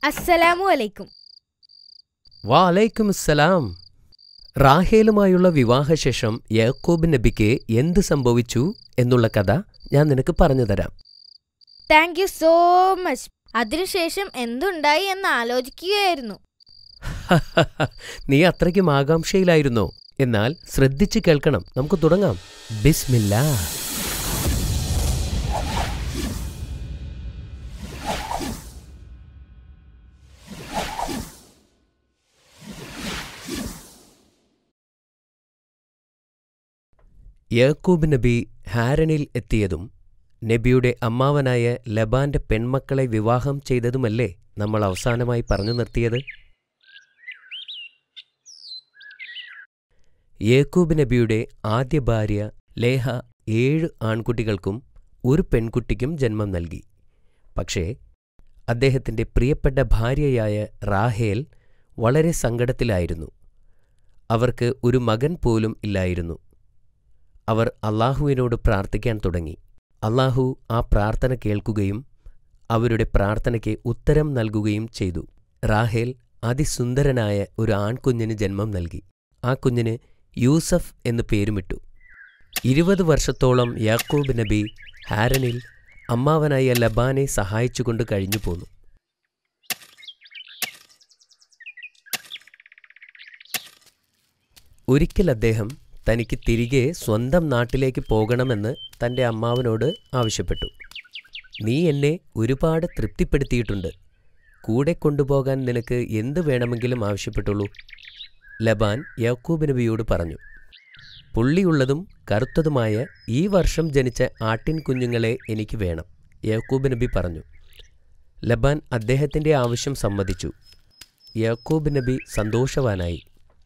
അസ്സലാമു അലൈക്കും വാലൈക്കും സലാം റാഹേലുമായുള്ള വിവാഹശേഷം യാക്കോബ് നബിക്ക് എന്ത് സംഭവിച്ചു എന്നുള്ള കഥ ഞാൻ നിനക്ക് പറഞ്ഞു തരാം താങ്ക് യു സോ മച്ച് അതിനുശേഷം എന്തുണ്ടായി എന്ന് ആലോചിക്കുകയായിരുന്നു നീ അത്രയ്ക്കും ആകാംക്ഷയിലായിരുന്നോ എന്നാൽ ശ്രദ്ധിച്ച് കേൾക്കണം നമുക്ക് തുടങ്ങാം ബിസ്മില്ലാ യാക്കൂബ് നബി ഹാരനിൽ എത്തിയതും നബിയുടെ അമ്മാവനായ ലബാന്റെ പെൺമക്കളെ വിവാഹം ചെയ്തതുമല്ലേ നമ്മൾ അവസാനമായി പറഞ്ഞു നിർത്തിയത് യേക്കൂബ് നബിയുടെ ആദ്യ ഭാര്യ ലേഹ ഏഴ് ആൺകുട്ടികൾക്കും ഒരു പെൺകുട്ടിക്കും ജന്മം നൽകി പക്ഷേ അദ്ദേഹത്തിന്റെ പ്രിയപ്പെട്ട ഭാര്യയായ റാഹേൽ വളരെ സങ്കടത്തിലായിരുന്നു അവർക്ക് ഒരു മകൻ പോലും ഇല്ലായിരുന്നു അവർ അള്ളാഹുവിനോട് പ്രാർത്ഥിക്കാൻ തുടങ്ങി അള്ളാഹു ആ പ്രാർത്ഥന കേൾക്കുകയും അവരുടെ പ്രാർത്ഥനയ്ക്ക് ഉത്തരം നൽകുകയും ചെയ്തു റാഹേൽ അതിസുന്ദരനായ ഒരു ആൺകുഞ്ഞിന് ജന്മം നൽകി ആ കുഞ്ഞിന് യൂസഫ് എന്ന് പേരുമിട്ടു ഇരുപത് വർഷത്തോളം യാക്കൂബ് നബി ഹാരനിൽ അമ്മാവനായ ലബാനെ സഹായിച്ചുകൊണ്ട് കഴിഞ്ഞു പോന്നു ഒരിക്കൽ അദ്ദേഹം തനിക്ക് തിരികെ സ്വന്തം നാട്ടിലേക്ക് പോകണമെന്ന് തൻ്റെ അമ്മാവനോട് ആവശ്യപ്പെട്ടു നീ എന്നെ ഒരുപാട് തൃപ്തിപ്പെടുത്തിയിട്ടുണ്ട് കൂടെ കൊണ്ടുപോകാൻ നിനക്ക് എന്ത് വേണമെങ്കിലും ആവശ്യപ്പെട്ടുള്ളൂ ലബാൻ യാക്കൂബ് നബിയോട് പറഞ്ഞു പുള്ളിയുള്ളതും കറുത്തതുമായ ഈ വർഷം ജനിച്ച ആട്ടിൻ കുഞ്ഞുങ്ങളെ എനിക്ക് വേണം യാക്കൂബ് നബി പറഞ്ഞു ലബാൻ അദ്ദേഹത്തിൻ്റെ ആവശ്യം സമ്മതിച്ചു യാക്കൂബ് നബി സന്തോഷവാനായി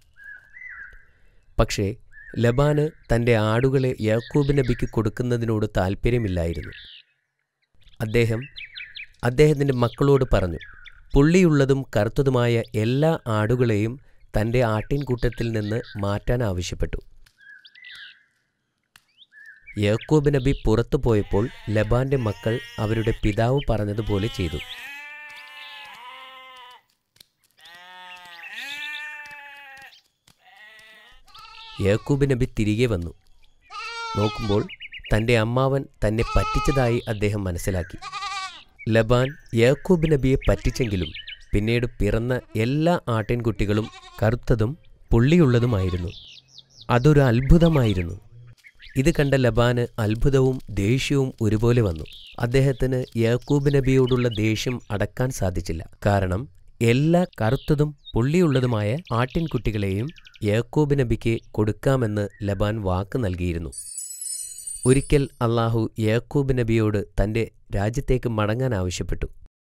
പക്ഷേ ലബാന് തൻ്റെ ആടുകളെ യാക്കൂബ് നബിക്ക് കൊടുക്കുന്നതിനോട് താൽപ്പര്യമില്ലായിരുന്നു അദ്ദേഹം അദ്ദേഹത്തിൻ്റെ മക്കളോട് പറഞ്ഞു പുള്ളിയുള്ളതും കറുത്തതുമായ എല്ലാ ആടുകളെയും തൻ്റെ ആട്ടിൻകൂട്ടത്തിൽ നിന്ന് മാറ്റാൻ ആവശ്യപ്പെട്ടു യാക്കൂബ് നബി പുറത്തു പോയപ്പോൾ ലബാന്റെ മക്കൾ അവരുടെ പിതാവ് പറഞ്ഞതുപോലെ ചെയ്തു യാക്കൂബ് നബി തിരികെ വന്നു നോക്കുമ്പോൾ തൻ്റെ അമ്മാവൻ തന്നെ പറ്റിച്ചതായി അദ്ദേഹം മനസ്സിലാക്കി ലബാൻ യാക്കൂബ് നബിയെ പറ്റിച്ചെങ്കിലും പിന്നീട് പിറന്ന എല്ലാ ആട്ടിൻകുട്ടികളും കറുത്തതും പുള്ളിയുള്ളതുമായിരുന്നു അതൊരു അത്ഭുതമായിരുന്നു ഇത് കണ്ട ലബാന് അത്ഭുതവും ദേഷ്യവും ഒരുപോലെ വന്നു അദ്ദേഹത്തിന് യാക്കൂബ് നബിയോടുള്ള ദേഷ്യം അടക്കാൻ സാധിച്ചില്ല കാരണം എല്ലാ കറുത്തതും പുള്ളിയുള്ളതുമായ ആട്ടിൻകുട്ടികളെയും യാക്കൂബ് നബിക്ക് കൊടുക്കാമെന്ന് ലബാൻ വാക്ക് നൽകിയിരുന്നു ഒരിക്കൽ അള്ളാഹു യാക്കൂബ് നബിയോട് തന്റെ രാജ്യത്തേക്ക് മടങ്ങാൻ ആവശ്യപ്പെട്ടു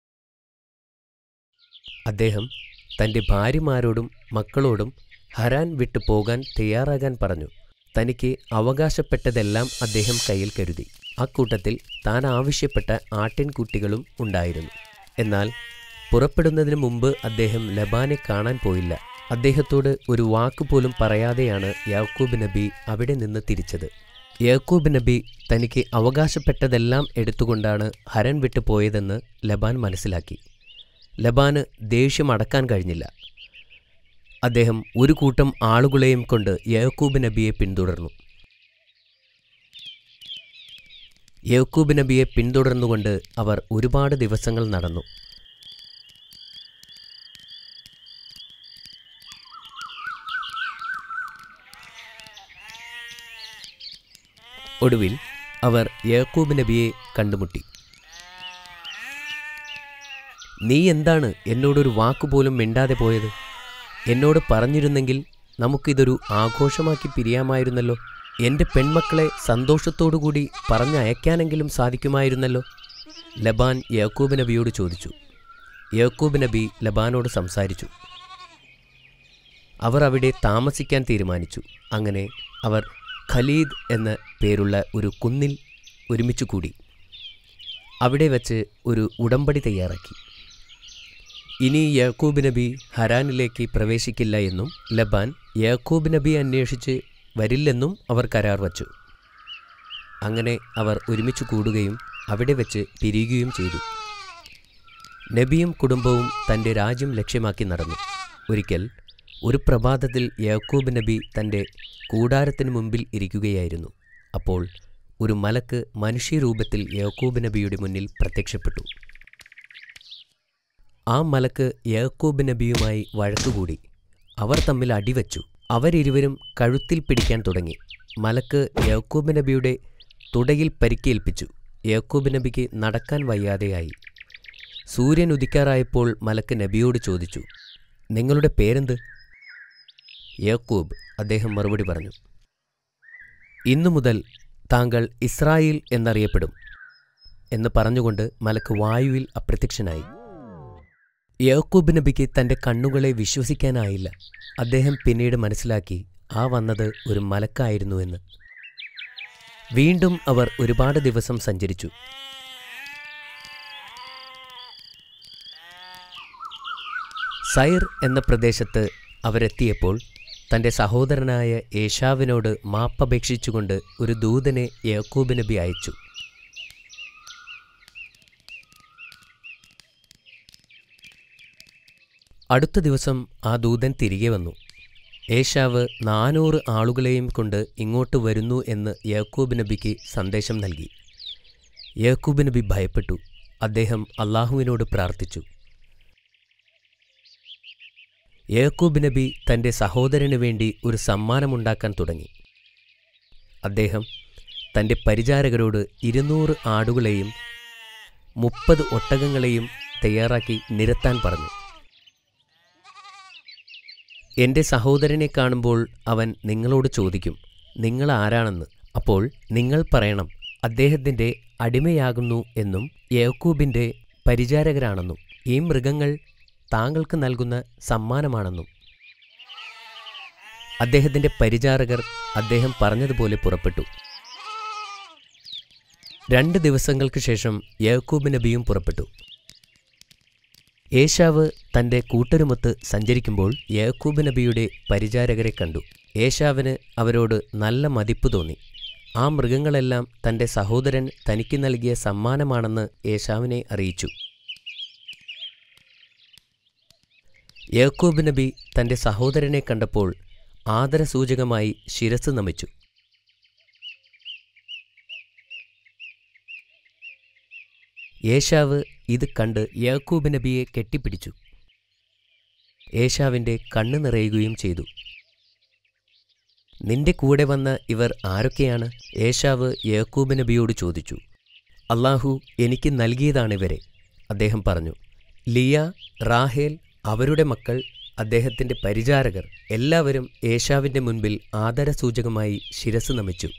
അദ്ദേഹം തന്റെ ഭാര്യമാരോടും മക്കളോടും ഹരാൻ വിട്ടു പോകാൻ തയ്യാറാകാൻ പറഞ്ഞു തനിക്ക് അവകാശപ്പെട്ടതെല്ലാം അദ്ദേഹം കയ്യിൽ കരുതി അക്കൂട്ടത്തിൽ താൻ ആവശ്യപ്പെട്ട ആട്ടിൻകുട്ടികളും ഉണ്ടായിരുന്നു എന്നാൽ പുറപ്പെടുന്നതിന് മുമ്പ് അദ്ദേഹം ലബാനെ കാണാൻ പോയില്ല അദ്ദേഹത്തോട് ഒരു വാക്കുപോലും പറയാതെയാണ് യാക്കൂബ് നബി അവിടെ നിന്ന് തിരിച്ചത് യാക്കൂബ് നബി തനിക്ക് അവകാശപ്പെട്ടതെല്ലാം എടുത്തുകൊണ്ടാണ് ഹരൻ വിട്ടു പോയതെന്ന് ലബാൻ മനസ്സിലാക്കി ലബാന് ദേഷ്യം അടക്കാൻ കഴിഞ്ഞില്ല അദ്ദേഹം ഒരു കൂട്ടം ആളുകളെയും കൊണ്ട് യാക്കൂബ് നബിയെ പിന്തുടർന്നു യാക്കൂബ് നബിയെ പിന്തുടർന്നുകൊണ്ട് അവർ ഒരുപാട് ദിവസങ്ങൾ നടന്നു ഒടുവിൽ അവർ യാക്കൂബ് നബിയെ കണ്ടുമുട്ടി നീ എന്താണ് എന്നോടൊരു വാക്കുപോലും മിണ്ടാതെ പോയത് എന്നോട് പറഞ്ഞിരുന്നെങ്കിൽ നമുക്കിതൊരു ആഘോഷമാക്കി പിരിയാമായിരുന്നല്ലോ എൻ്റെ പെൺമക്കളെ സന്തോഷത്തോടുകൂടി പറഞ്ഞയക്കാനെങ്കിലും സാധിക്കുമായിരുന്നല്ലോ ലബാൻ യാക്കൂബ് നബിയോട് ചോദിച്ചു യാക്കൂബ് നബി ലബാനോട് സംസാരിച്ചു അവർ അവിടെ താമസിക്കാൻ തീരുമാനിച്ചു അങ്ങനെ അവർ ഖലീദ് എന്ന പേരുള്ള ഒരു കുന്നിൽ ഒരുമിച്ച് കൂടി അവിടെ വച്ച് ഒരു ഉടമ്പടി തയ്യാറാക്കി ഇനി യാക്കൂബ് നബി ഹരാനിലേക്ക് പ്രവേശിക്കില്ല എന്നും ലബാൻ യാക്കൂബ് നബി അന്വേഷിച്ച് വരില്ലെന്നും അവർ കരാർ വച്ചു അങ്ങനെ അവർ ഒരുമിച്ച് കൂടുകയും അവിടെ വെച്ച് പിരിയുകയും ചെയ്തു നബിയും കുടുംബവും തൻ്റെ രാജ്യം ലക്ഷ്യമാക്കി നടന്നു ഒരിക്കൽ ഒരു പ്രഭാതത്തിൽ യാക്കൂബ് നബി തൻ്റെ കൂടാരത്തിന് മുമ്പിൽ ഇരിക്കുകയായിരുന്നു അപ്പോൾ ഒരു മലക്ക് മനുഷ്യരൂപത്തിൽ യാക്കൂബ് നബിയുടെ മുന്നിൽ പ്രത്യക്ഷപ്പെട്ടു ആ മലക്ക് യാക്കൂബ് നബിയുമായി വഴക്കുകൂടി അവർ തമ്മിൽ അടിവച്ചു അവരിരുവരും കഴുത്തിൽ പിടിക്കാൻ തുടങ്ങി മലക്ക് യാക്കൂബ് നബിയുടെ തുടയിൽ പരിക്കേൽപ്പിച്ചു യാക്കൂബ് നബിക്ക് നടക്കാൻ വയ്യാതെയായി സൂര്യൻ ഉദിക്കാറായപ്പോൾ മലക്ക് നബിയോട് ചോദിച്ചു നിങ്ങളുടെ പേരെന്ത് യാക്കൂബ് അദ്ദേഹം മറുപടി പറഞ്ഞു ഇന്നു മുതൽ താങ്കൾ ഇസ്രായേൽ എന്നറിയപ്പെടും എന്ന് പറഞ്ഞുകൊണ്ട് മലക്ക് വായുവിൽ അപ്രത്യക്ഷനായി യാക്കൂബ് നബിക്ക് തൻ്റെ കണ്ണുകളെ വിശ്വസിക്കാനായില്ല അദ്ദേഹം പിന്നീട് മനസ്സിലാക്കി ആ വന്നത് ഒരു മലക്കായിരുന്നുവെന്ന് വീണ്ടും അവർ ഒരുപാട് ദിവസം സഞ്ചരിച്ചു സൈർ എന്ന പ്രദേശത്ത് അവരെത്തിയപ്പോൾ തൻ്റെ സഹോദരനായ ഏഷാവിനോട് മാപ്പപേക്ഷിച്ചുകൊണ്ട് ഒരു ദൂതനെ യാക്കൂബ് നബി അയച്ചു അടുത്ത ദിവസം ആ ദൂതൻ തിരികെ വന്നു ഏഷാവ് നാനൂറ് ആളുകളെയും കൊണ്ട് ഇങ്ങോട്ട് വരുന്നു എന്ന് യാക്കൂബ് നബിക്ക് സന്ദേശം നൽകി യാക്കൂബ് നബി ഭയപ്പെട്ടു അദ്ദേഹം അള്ളാഹുവിനോട് പ്രാർത്ഥിച്ചു യാക്കൂബ് നബി തൻ്റെ സഹോദരന് വേണ്ടി ഒരു സമ്മാനമുണ്ടാക്കാൻ തുടങ്ങി അദ്ദേഹം തൻ്റെ പരിചാരകരോട് ഇരുന്നൂറ് ആടുകളെയും മുപ്പത് ഒട്ടകങ്ങളെയും തയ്യാറാക്കി നിരത്താൻ പറഞ്ഞു എൻ്റെ സഹോദരനെ കാണുമ്പോൾ അവൻ നിങ്ങളോട് ചോദിക്കും നിങ്ങൾ ആരാണെന്ന് അപ്പോൾ നിങ്ങൾ പറയണം അദ്ദേഹത്തിൻ്റെ അടിമയാകുന്നു എന്നും യാക്കൂബിൻ്റെ പരിചാരകരാണെന്നും ഈ മൃഗങ്ങൾ താങ്കൾക്ക് നൽകുന്ന സമ്മാനമാണെന്നും അദ്ദേഹത്തിൻ്റെ പരിചാരകർ അദ്ദേഹം പറഞ്ഞതുപോലെ പുറപ്പെട്ടു രണ്ട് ദിവസങ്ങൾക്ക് ശേഷം യാക്കൂബ് നബിയും പുറപ്പെട്ടു ഏഷാവ് തൻ്റെ കൂട്ടരുമൊത്ത് സഞ്ചരിക്കുമ്പോൾ യാക്കൂബ് നബിയുടെ പരിചാരകരെ കണ്ടു ഏഷാവിന് അവരോട് നല്ല മതിപ്പ് തോന്നി ആ മൃഗങ്ങളെല്ലാം തൻ്റെ സഹോദരൻ തനിക്ക് നൽകിയ സമ്മാനമാണെന്ന് ഏഷാവിനെ അറിയിച്ചു യാക്കൂബ് നബി തൻ്റെ സഹോദരനെ കണ്ടപ്പോൾ ആദരസൂചകമായി ശിരസ് നമിച്ചു ഏഷാവ് ഇത് കണ്ട് യാക്കൂബ് നബിയെ കെട്ടിപ്പിടിച്ചു ഏഷാവിൻ്റെ കണ്ണ് നിറയുകയും ചെയ്തു നിന്റെ കൂടെ വന്ന ഇവർ ആരൊക്കെയാണ് ഏഷാവ് യാക്കൂബ് നബിയോട് ചോദിച്ചു അള്ളാഹു എനിക്ക് നൽകിയതാണിവരെ അദ്ദേഹം പറഞ്ഞു ലിയ റാഹേൽ അവരുടെ മക്കൾ അദ്ദേഹത്തിൻ്റെ പരിചാരകർ എല്ലാവരും ഏഷാവിൻ്റെ മുൻപിൽ ആദരസൂചകമായി ശിരസ് നമിച്ചു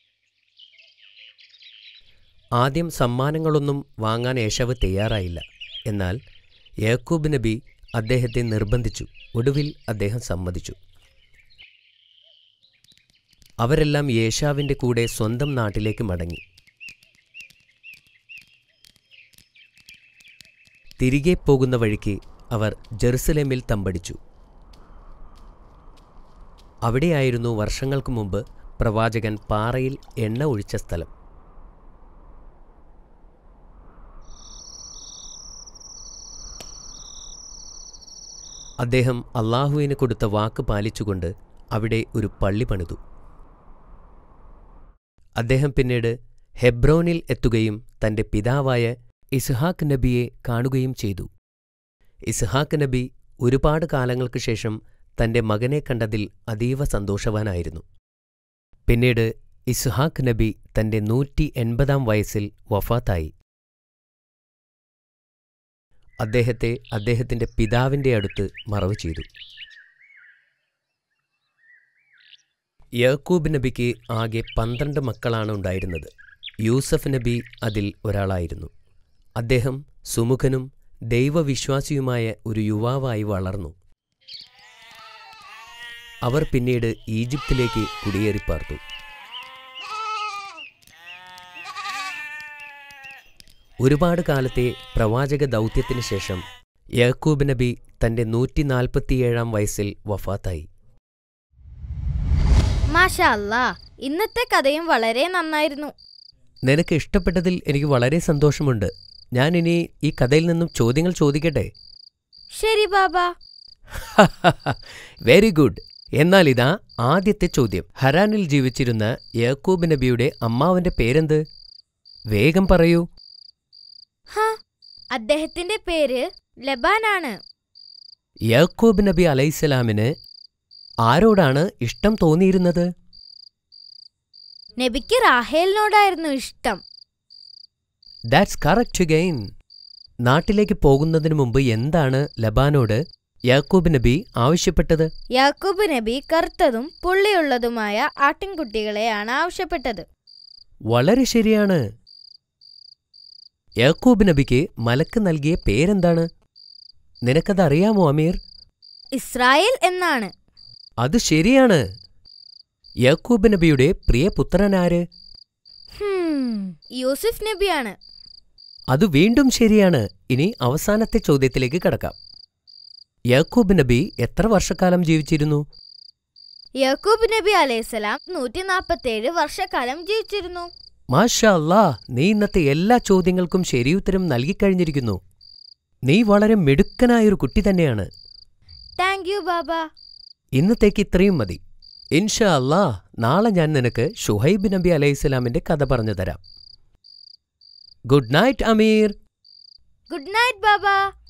ആദ്യം സമ്മാനങ്ങളൊന്നും വാങ്ങാൻ ഏഷാവ് തയ്യാറായില്ല എന്നാൽ യാക്കൂബ് നബി അദ്ദേഹത്തെ നിർബന്ധിച്ചു ഒടുവിൽ അദ്ദേഹം സമ്മതിച്ചു അവരെല്ലാം യേശാവിൻ്റെ കൂടെ സ്വന്തം നാട്ടിലേക്ക് മടങ്ങി തിരികെ പോകുന്ന വഴിക്ക് അവർ ജെറുസലേമിൽ തമ്പടിച്ചു അവിടെയായിരുന്നു വർഷങ്ങൾക്ക് മുമ്പ് പ്രവാചകൻ പാറയിൽ എണ്ണ ഒഴിച്ച സ്ഥലം അദ്ദേഹം അള്ളാഹുവിന് കൊടുത്ത വാക്ക് പാലിച്ചുകൊണ്ട് അവിടെ ഒരു പള്ളി പണിതു അദ്ദേഹം പിന്നീട് ഹെബ്രോനിൽ എത്തുകയും തൻ്റെ പിതാവായ ഇസ്ഹാക്ക് നബിയെ കാണുകയും ചെയ്തു ഇസ്ഹാക്ക് നബി ഒരുപാട് കാലങ്ങൾക്ക് ശേഷം തൻ്റെ മകനെ കണ്ടതിൽ അതീവ സന്തോഷവാനായിരുന്നു പിന്നീട് ഇസ്ഹാക്ക് നബി തൻ്റെ നൂറ്റി എൺപതാം വയസ്സിൽ വഫാത്തായി അദ്ദേഹത്തെ അദ്ദേഹത്തിൻ്റെ പിതാവിൻ്റെ അടുത്ത് മറവ് ചെയ്തു യാക്കൂബ് നബിക്ക് ആകെ പന്ത്രണ്ട് മക്കളാണ് ഉണ്ടായിരുന്നത് യൂസഫ് നബി അതിൽ ഒരാളായിരുന്നു അദ്ദേഹം സുമുഖനും ദൈവവിശ്വാസിയുമായ ഒരു യുവാവായി വളർന്നു അവർ പിന്നീട് ഈജിപ്തിലേക്ക് കുടിയേറിപ്പാർത്തു ഒരുപാട് കാലത്തെ പ്രവാചക ദൗത്യത്തിന് ശേഷം യാക്കൂബ് നബി തന്റെ നൂറ്റി നാൽപ്പത്തിയേഴാം വയസ്സിൽ വഫാത്തായി മാഷാ അല്ലാ ഇന്നത്തെ കഥയും വളരെ നന്നായിരുന്നു നിനക്ക് ഇഷ്ടപ്പെട്ടതിൽ എനിക്ക് വളരെ സന്തോഷമുണ്ട് ഞാനിനി ഈ കഥയിൽ നിന്നും ചോദ്യങ്ങൾ ചോദിക്കട്ടെ ശരി ബാബ വെരി ഗുഡ് എന്നാൽ ഇതാ ആദ്യത്തെ ചോദ്യം ഹരാനിൽ ജീവിച്ചിരുന്ന യാക്കൂബ് നബിയുടെ അമ്മാവന്റെ പേരെന്ത് വേഗം പറയൂ ഹ അദ്ദേഹത്തിന്റെ പേര് ലബാനാണ് യാക്കൂബ് നബി അലൈഹിസ്സലാമിന് ആരോടാണ് ഇഷ്ടം തോന്നിയിരുന്നത് നബിക്ക് റാഹേലിനോടായിരുന്നു ഇഷ്ടം ദാറ്റ്സ് കറക്റ്റ് ഗെയിൻ നാട്ടിലേക്ക് പോകുന്നതിന് മുമ്പ് എന്താണ് ലബാനോട് യാക്കൂബ് നബി ആവശ്യപ്പെട്ടത് യാക്കൂബ് നബി കറുത്തതും പുള്ളിയുള്ളതുമായ ആട്ടിൻകുട്ടികളെയാണ് ആവശ്യപ്പെട്ടത് വളരെ ശരിയാണ് യാക്കൂബ് നബിക്ക് മലക്ക് നൽകിയ പേരെന്താണ് നിനക്കത് അറിയാമോ അമീർ ഇസ്രായേൽ എന്നാണ് അത് ശരിയാണ് യാക്കൂബ് നബിയുടെ പ്രിയ പുത്രനാര് ഹും, യൂസുഫ് നബിയാണ് അത് വീണ്ടും ശരിയാണ് ഇനി അവസാനത്തെ ചോദ്യത്തിലേക്ക് കടക്കാം യാക്കൂബ് നബി എത്ര വർഷക്കാലം ജീവിച്ചിരുന്നു യാക്കൂബ് നബി അലൈഹിസ്സലാം നൂറ്റി നാൽപ്പത്തേഴ് വർഷക്കാലം ജീവിച്ചിരുന്നു മാഷാ അല്ലാ നീ ഇന്നത്തെ എല്ലാ ചോദ്യങ്ങൾക്കും ശരിയുത്തരം നൽകിക്കഴിഞ്ഞിരിക്കുന്നു നീ വളരെ മിടുക്കനായൊരു കുട്ടി തന്നെയാണ് താങ്ക് യു ബാബ ഇന്നത്തേക്ക് ഇത്രയും മതി ഇൻഷാ അല്ലാ നാളെ ഞാൻ നിനക്ക് ഷുഹൈബ് നബി അലൈഹിസ്സലാമിന്റെ കഥ പറഞ്ഞു തരാം good night Ameer good night ബാബ